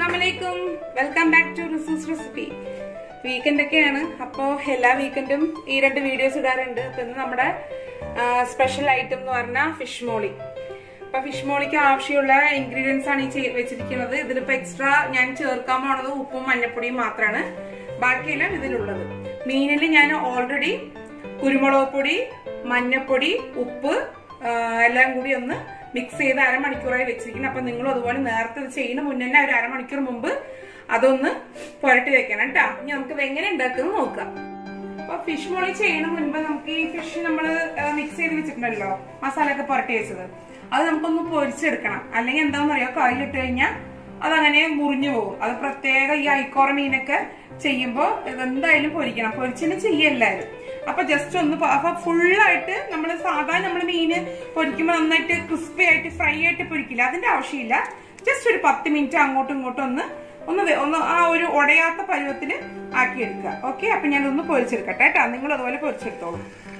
അസ്സാമലൈക്കും welcome back to റിസൂസ് recipe weekend ഒക്കെയാണ് അപ്പോൾ എല്ലാ വീക്കെൻഡും ഈ രണ്ട് വീഡിയോസ് ഇടാറുണ്ട് അപ്പൊ ഇന്ന് നമ്മുടെ സ്പെഷ്യൽ ഐറ്റം എന്ന് പറഞ്ഞാൽ ഫിഷ് മോളി അപ്പൊ ഫിഷ് മോളിക്ക് ആവശ്യമുള്ള ഇൻഗ്രീഡിയൻസ് ആണ് ഈ ചെയ്- വെച്ചിരിക്കുന്നത് ഇതിലിപ്പോ എക്സ്ട്രാ ഞാൻ ചേർക്കാൻ പോണത് ഉപ്പും മഞ്ഞപ്പൊടിയും മാത്രമാണ് ബാക്കിയെല്ലാം ഇതിലുള്ളത് മീനിൽ ഞാൻ ഓൾറെഡി കുരുമുളക് പൊടി മഞ്ഞപ്പൊടി ഉപ്പ് ആ, എല്ലാം കൂടി ഒന്ന് മിക്സ് ചെയ്ത് അരമണിക്കൂറായി വെച്ചിരിക്കണം അപ്പൊ നിങ്ങളും അതുപോലെ നേരത്തെ ഇത് ചെയ്യുന്ന മുന്നേ തന്നെ ഒരു അരമണിക്കൂർ മുമ്പ് അതൊന്ന് പുരട്ടി വെക്കണം കേട്ടോ ഇനി നമുക്ക് ഇത് എങ്ങനെ ഉണ്ടാക്കുന്നത് നോക്കാം അപ്പൊ ഫിഷ് മോളി ചെയ്യുന്ന മുൻപ് നമുക്ക് ഈ ഫിഷ് നമ്മൾ മിക്സ് ചെയ്ത് വെച്ചിട്ടുണ്ടല്ലോ മസാല ഒക്കെ പുരട്ടി വെച്ചത് അത് നമുക്കൊന്ന് പൊരിച്ചെടുക്കണം അല്ലെങ്കിൽ എന്താണെന്ന് അറിയാം കറിയിലിട്ട് കഴിഞ്ഞാൽ അതങ്ങനെ മുറിഞ്ഞു പോകും അത് പ്രത്യേക ഈ ഐക്കോറ മീനൊക്കെ ചെയ്യുമ്പോൾ എന്തായാലും പൊരിക്കണം പൊരിച്ചിന് ചെയ്യല്ലാരും അപ്പൊ ജസ്റ്റ് ഒന്ന് പ- അപ്പൊ ഫുള്ളായിട്ട് നമ്മൾ സാധാരണ നമ്മൾ മീന് പൊരിക്കുമ്പോൾ നന്നായിട്ട് ക്രിസ്പി ആയിട്ട് ഫ്രൈ ആയിട്ട് പൊരിക്കില്ല അതിന്റെ ആവശ്യമില്ല ജസ്റ്റ് ഒരു പത്ത് മിനിറ്റ് അങ്ങോട്ടും ഇങ്ങോട്ടും ഒന്ന് ഒന്ന് വെ- ഒന്ന് ആ ഒരു ഉടയാത്ത പരുവത്തിൽ ആക്കിയെടുക്കുക ഓക്കെ അപ്പൊ ഞാനൊന്ന് പൊരിച്ചെടുക്കട്ടെ കേട്ടോ നിങ്ങൾ അതുപോലെ പൊരിച്ചെടുത്തോളൂ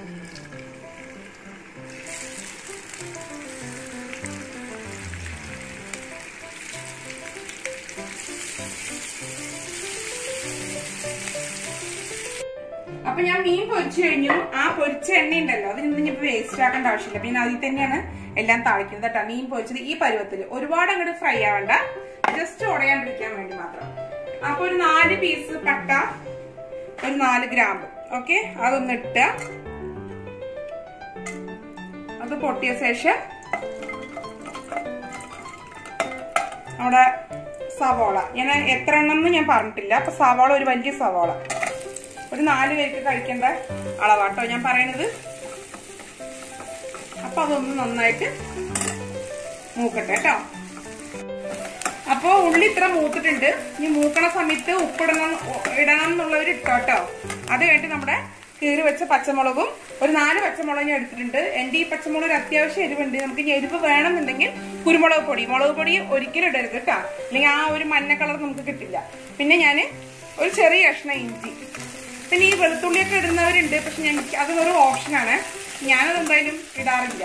അപ്പൊ ഞാൻ മീൻ പൊരിച്ചു കഴിഞ്ഞു ആ പൊരിച്ച എണ്ണ ഉണ്ടല്ലോ അതിനൊന്നും ഇനി വേസ്റ്റ് ആക്കേണ്ട ആവശ്യമില്ല പിന്നെ അതിൽ തന്നെയാണ് എല്ലാം താളിക്കുന്നത് കേട്ടോ മീൻ പൊരിച്ചത് ഈ പരുവത്തിൽ ഒരുപാട് അങ്ങോട്ട് ഫ്രൈ ആവണ്ട ജസ്റ്റ് ഉടയാണ്ടിരിക്കാൻ വേണ്ടി മാത്രം അപ്പൊ ഒരു നാല് പീസ് പട്ട ഒരു നാല് ഗ്രാമ്പ് ഓക്കെ അതൊന്ന് ഇട്ട അത് പൊട്ടിയ ശേഷം നമ്മുടെ സവോള ഞാൻ എത്ര എണ്ണം എന്ന് ഞാൻ പറഞ്ഞിട്ടില്ല അപ്പൊ സവോള ഒരു വലിയ സവോള ഒരു നാല് പേർക്ക് കഴിക്കേണ്ട അളവാട്ടോ ഞാൻ പറയണത് അപ്പൊ അതൊന്ന് നന്നായിട്ട് മൂക്കട്ടെ കേട്ടോ അപ്പൊ ഉള്ളി ഇത്ര മൂത്തിട്ടുണ്ട് ഇനി മൂക്കണ സമയത്ത് ഉപ്പിടണം ഇടണം എന്നുള്ളവർ ഇട്ടോ കേട്ടോ അത് കഴിഞ്ഞിട്ട് നമ്മുടെ കീറി വെച്ച പച്ചമുളകും ഒരു നാല് പച്ചമുളക് ഞാൻ എടുത്തിട്ടുണ്ട് എന്റെ ഈ പച്ചമുളക് ഒരു അത്യാവശ്യം എരിവുണ്ട് നമുക്ക് ഇനി എരിവ് വേണമെന്നുണ്ടെങ്കിൽ കുരുമുളക് പൊടി മുളക് പൊടി ഒരിക്കലും ഇടരുത് കേട്ടോ അല്ലെങ്കിൽ ആ ഒരു മഞ്ഞ കളർ നമുക്ക് കിട്ടില്ല പിന്നെ ഞാൻ ഒരു ചെറിയ കഷ്ണം ഇഞ്ചി പിന്നെ ഈ വെളുത്തുള്ളിയൊക്കെ ഇടുന്നവരുണ്ട് പക്ഷെ ഞാൻ അത് വെറും ഓപ്ഷനാണ് ഞാനത് എന്തായാലും ഇടാറില്ല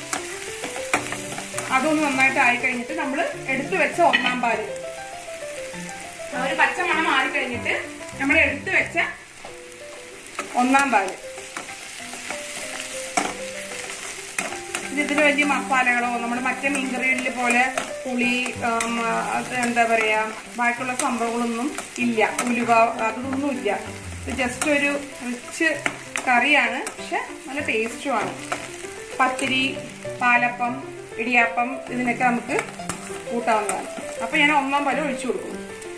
അതൊന്ന് നന്നായിട്ട് ആയി കഴിഞ്ഞിട്ട് നമ്മൾ എടുത്തു വെച്ച ഒന്നാം പാല് ആ ഒരു പച്ച മണം മാറി കഴിഞ്ഞിട്ട് നമ്മൾ എടുത്തു വെച്ച ഒന്നാം പാല് ഇത് ഇതിൽ വലിയ മസാലകളോ നമ്മുടെ മറ്റേ മീൻകറികളിൽ പോലെ പുളി ആം, അത് എന്താ പറയാ ബാക്കിയുള്ള സംഭവങ്ങളൊന്നും ഇല്ല ഉലുവ അതൊന്നും ഇല്ല ഇത് ജസ്റ്റ് ഒരു റിച്ച് കറിയാണ് പക്ഷെ നല്ല ടേസ്റ്റുമാണ് പത്തിരി പാലപ്പം ഇടിയപ്പം ഇതിനൊക്കെ നമുക്ക് കൂട്ടാവുന്നതാണ് അപ്പൊ ഞാൻ ഒന്നാം പാല് ഒഴിച്ചു കൊടുക്കും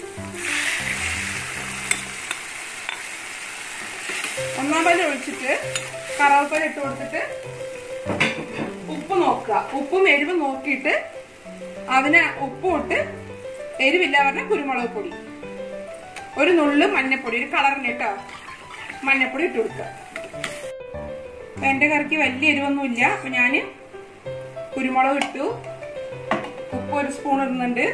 ഒന്നാം പാല് ഒഴിച്ചിട്ട് കറാവപ്പാൽ ഇട്ട് കൊടുത്തിട്ട് ഉപ്പ് നോക്കുക ഉപ്പും എരിവും നോക്കിയിട്ട് അതിന് ഉപ്പും ഇട്ട് എരിവില്ല പറഞ്ഞ കുരുമുളക് പൊടി ഒരു നുള്ള് മഞ്ഞപ്പൊടി ഒരു കളറിന് കേട്ടോ മഞ്ഞപ്പൊടി ഇട്ട് കൊടുക്കുക അപ്പൊ എന്റെ കറിക്ക് വലിയ എരിവൊന്നുമില്ല അപ്പൊ ഞാന് കുരുമുളക് ഇട്ടു ഉപ്പ് ഒരു സ്പൂൺ ഇടുന്നുണ്ട്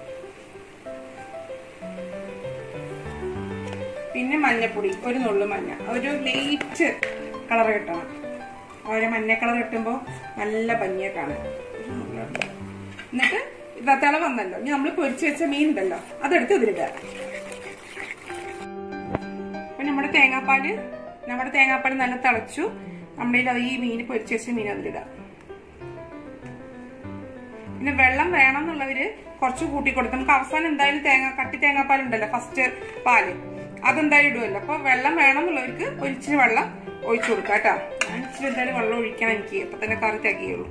പിന്നെ മഞ്ഞപ്പൊടി ഒരു നുള്ളു മഞ്ഞ ഒരു ലൈറ്റ് കളർ കിട്ടണം ഒരു മഞ്ഞ കളർ കിട്ടുമ്പോൾ നല്ല ഭംഗിയായിട്ടാണ് ഒരു നുള്ള് ഇടുക. എന്നിട്ട് ഇത് തിള വന്നല്ലോ ഇനി നമ്മൾ പൊരിച്ചു വെച്ച മീൻ ഉണ്ടല്ലോ അതെടുത്ത് ഇതിലിടുക അപ്പൊ നമ്മുടെ തേങ്ങാപ്പാല് നമ്മുടെ തേങ്ങാപ്പാല് നല്ല തിളച്ചു നമ്മുടെ ഈ മീൻ പൊരിച്ചു വെച്ച മീൻ അതിലിടുക പിന്നെ വെള്ളം വേണം എന്നുള്ളവര് കുറച്ച് കൂട്ടി കൊടുത്ത് നമുക്ക് അവസാനം എന്തായാലും തേങ്ങ കട്ടി തേങ്ങാപ്പാൽ ഉണ്ടല്ലോ ഫസ്റ്റ് പാല് അതെന്തായാലും ഇടുമല്ലോ അപ്പൊ വെള്ളം വേണം എന്നുള്ളവർക്ക് ഒരു ഇച്ചിരി വെള്ളം ഒഴിച്ചു കൊടുക്കാം കേട്ടോ ഞാൻ ഇച്ചിരി എന്തായാലും വെള്ളം ഒഴിക്കണം എനിക്ക് അപ്പൊ തന്നെ കറി തികയുള്ളൂ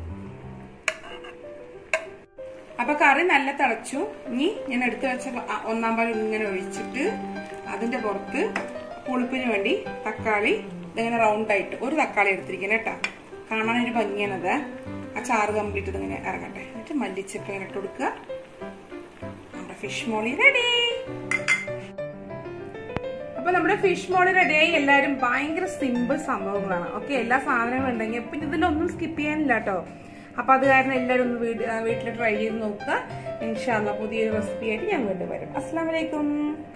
അപ്പൊ കറി നല്ല തിളച്ചു ഇനി ഞാൻ എടുത്തു വെച്ച ആ ഒന്നാം പാൽ ഇങ്ങനെ ഒഴിച്ചിട്ട് അതിന്റെ പുറത്ത് പുളിപ്പിന് വേണ്ടി തക്കാളി ഇതിങ്ങനെ റൗണ്ട് ആയിട്ട് ഒരു തക്കാളി എടുത്തിരിക്കണം കേട്ടോ കാണാൻ ഒരു ഭംഗിയാണത് ആ ചാറ് കംപ്ലീറ്റ് ഇതിങ്ങനെ ഇറങ്ങട്ടെ എന്നിട്ട് മല്ലിച്ചപ്പ് ഇങ്ങനെ ഇട്ട് കൊടുക്കുക നമ്മുടെ ഫിഷ് മോളി റെഡി അപ്പൊ നമ്മുടെ ഫിഷ് മോളി റെഡിയായി എല്ലാവരും ഭയങ്കര സിമ്പിൾ സംഭവങ്ങളാണ് ഓക്കെ എല്ലാ സാധനങ്ങളും ഉണ്ടെങ്കിൽ പിന്നെ ഇതിലൊന്നും സ്കിപ്പ് ചെയ്യാനില്ല കേട്ടോ അപ്പൊ അത് കാരണം എല്ലാവരും ഒന്ന് വീട്- ആ, വീട്ടിൽ ട്രൈ ചെയ്ത് നോക്കുക ഇൻഷാല്ല പുതിയൊരു റെസിപ്പി ആയിട്ട് ഞാൻ വീണ്ടും വരും അസ്സാം വലൈക്കും